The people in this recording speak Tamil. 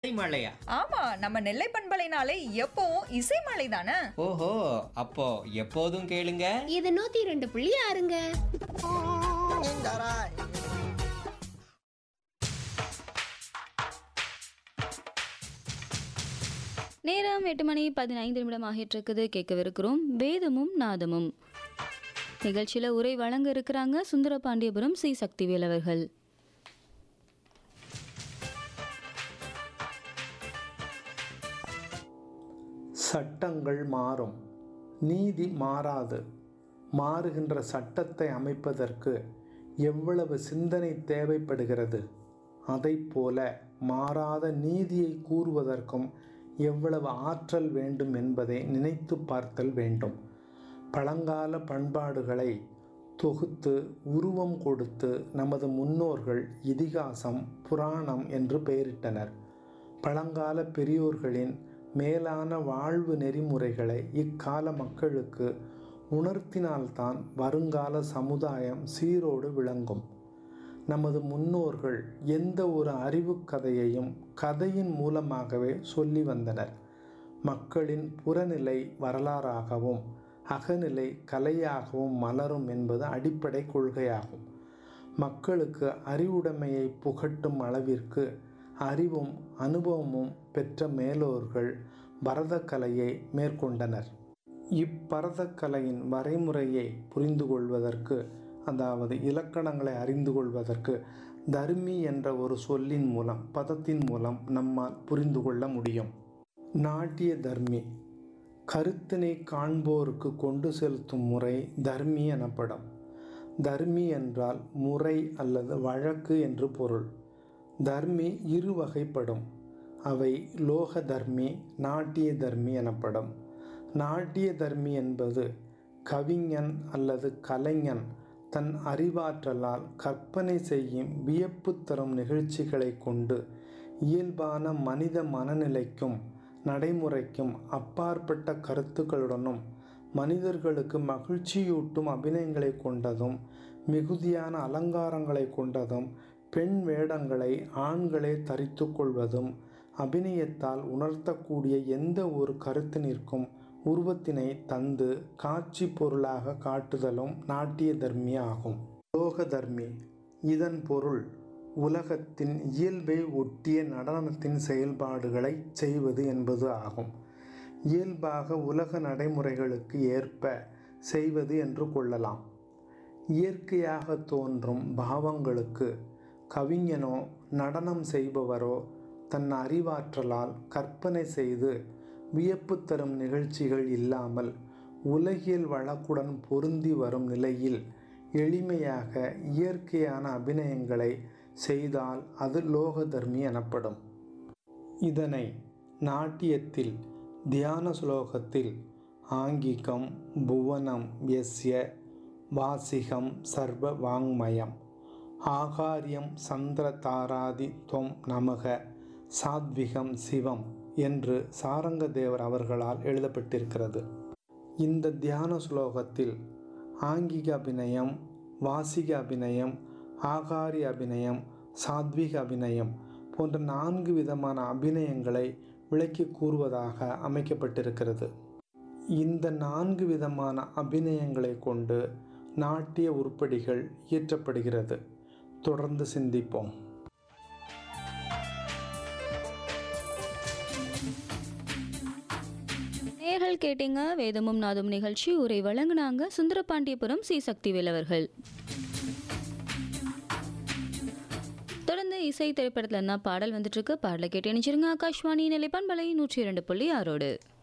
இசை மழையா ஆமா நம்ம நெல்லை பண்பலைனாலே எப்பவும் இசை மலை தானே ஓஹோ அப்போ எப்போதும் கேளுங்க இது நூத்தி ரெண்டு புள்ளி ஆறுங்க நேரம் எட்டு மணி பதினைந்து நிமிடம் ஆகிட்டு இருக்குது கேட்கவிருக்கிறோம் வேதமும் நாதமும் நிகழ்ச்சியில் உரை வழங்க இருக்கிறாங்க சுந்தர பாண்டியபுரம் சி சக்திவேல் அவர்கள் சட்டங்கள் மாறும் நீதி மாறாது மாறுகின்ற சட்டத்தை அமைப்பதற்கு எவ்வளவு சிந்தனை தேவைப்படுகிறது அதைப்போல மாறாத நீதியை கூறுவதற்கும் எவ்வளவு ஆற்றல் வேண்டும் என்பதை நினைத்து பார்த்தல் வேண்டும் பழங்கால பண்பாடுகளை தொகுத்து உருவம் கொடுத்து நமது முன்னோர்கள் இதிகாசம் புராணம் என்று பெயரிட்டனர் பழங்கால பெரியோர்களின் மேலான வாழ்வு நெறிமுறைகளை இக்கால மக்களுக்கு உணர்த்தினால்தான் வருங்கால சமுதாயம் சீரோடு விளங்கும் நமது முன்னோர்கள் எந்த ஒரு அறிவுக் கதையையும் கதையின் மூலமாகவே சொல்லி வந்தனர் மக்களின் புறநிலை வரலாறாகவும் அகநிலை கலையாகவும் மலரும் என்பது அடிப்படை கொள்கையாகும் மக்களுக்கு அறிவுடைமையை புகட்டும் அளவிற்கு அறிவும் அனுபவமும் பெற்ற மேலோர்கள் பரதக்கலையை மேற்கொண்டனர் இப்பரதக்கலையின் வரைமுறையை புரிந்து கொள்வதற்கு அதாவது இலக்கணங்களை அறிந்து கொள்வதற்கு தர்மி என்ற ஒரு சொல்லின் மூலம் பதத்தின் மூலம் நம்மால் புரிந்து கொள்ள முடியும் நாட்டிய தர்மி கருத்தினை காண்போருக்கு கொண்டு செலுத்தும் முறை தர்மி எனப்படும் தர்மி என்றால் முறை அல்லது வழக்கு என்று பொருள் தர்மி இரு வகைப்படும் அவை லோக தர்மி நாட்டிய தர்மி எனப்படும் நாட்டிய தர்மி என்பது கவிஞன் அல்லது கலைஞன் தன் அறிவாற்றலால் கற்பனை செய்யும் வியப்பு தரும் நிகழ்ச்சிகளை கொண்டு இயல்பான மனித மனநிலைக்கும் நடைமுறைக்கும் அப்பாற்பட்ட கருத்துக்களுடனும் மனிதர்களுக்கு மகிழ்ச்சியூட்டும் அபிநயங்களை கொண்டதும் மிகுதியான அலங்காரங்களை கொண்டதும் பெண் வேடங்களை ஆண்களே தரித்து கொள்வதும் அபிநயத்தால் உணர்த்தக்கூடிய எந்த ஒரு கருத்தினிற்கும் உருவத்தினை தந்து காட்சி பொருளாக காட்டுதலும் நாட்டிய தர்மி ஆகும் லோக தர்மி இதன் பொருள் உலகத்தின் இயல்பை ஒட்டிய நடனத்தின் செயல்பாடுகளை செய்வது என்பது ஆகும் இயல்பாக உலக நடைமுறைகளுக்கு ஏற்ப செய்வது என்று கொள்ளலாம் இயற்கையாக தோன்றும் பாவங்களுக்கு கவிஞனோ நடனம் செய்பவரோ தன் அறிவாற்றலால் கற்பனை செய்து வியப்பு தரும் நிகழ்ச்சிகள் இல்லாமல் உலகியல் வழக்குடன் பொருந்தி வரும் நிலையில் எளிமையாக இயற்கையான அபிநயங்களை செய்தால் அது லோகதர்மி எனப்படும் இதனை நாட்டியத்தில் தியான ஸ்லோகத்தில் ஆங்கிகம் புவனம் எஸ்ய வாசிகம் சர்வ வாங்மயம் ஆகாரியம் சந்திர தாராதி தொம் நமக சாத்விகம் சிவம் என்று சாரங்கதேவர் அவர்களால் எழுதப்பட்டிருக்கிறது இந்த தியான ஸ்லோகத்தில் ஆங்கிக அபிநயம் வாசிக அபிநயம் ஆகாரி அபிநயம் சாத்விக அபிநயம் போன்ற நான்கு விதமான அபிநயங்களை விளக்கி கூறுவதாக அமைக்கப்பட்டிருக்கிறது இந்த நான்கு விதமான அபிநயங்களை கொண்டு நாட்டிய உருப்படிகள் இயற்றப்படுகிறது தொடர்ந்து சிந்திப்போம் நேர்கள் கேட்டீங்க வேதமும் நாதமும் நிகழ்ச்சி உரை வழங்கினாங்க சுந்தர பாண்டியபுரம் சி சக்திவேல் அவர்கள் தொடர்ந்து இசை திரைப்படத்துல என்ன பாடல் வந்துட்டு இருக்கு பாடலை கேட்டு இணைச்சிருங்க ஆகாஷ்வாணி நிலைப்பான்பலை நூற்றி இரண்டு புள்ளி ஆறோடு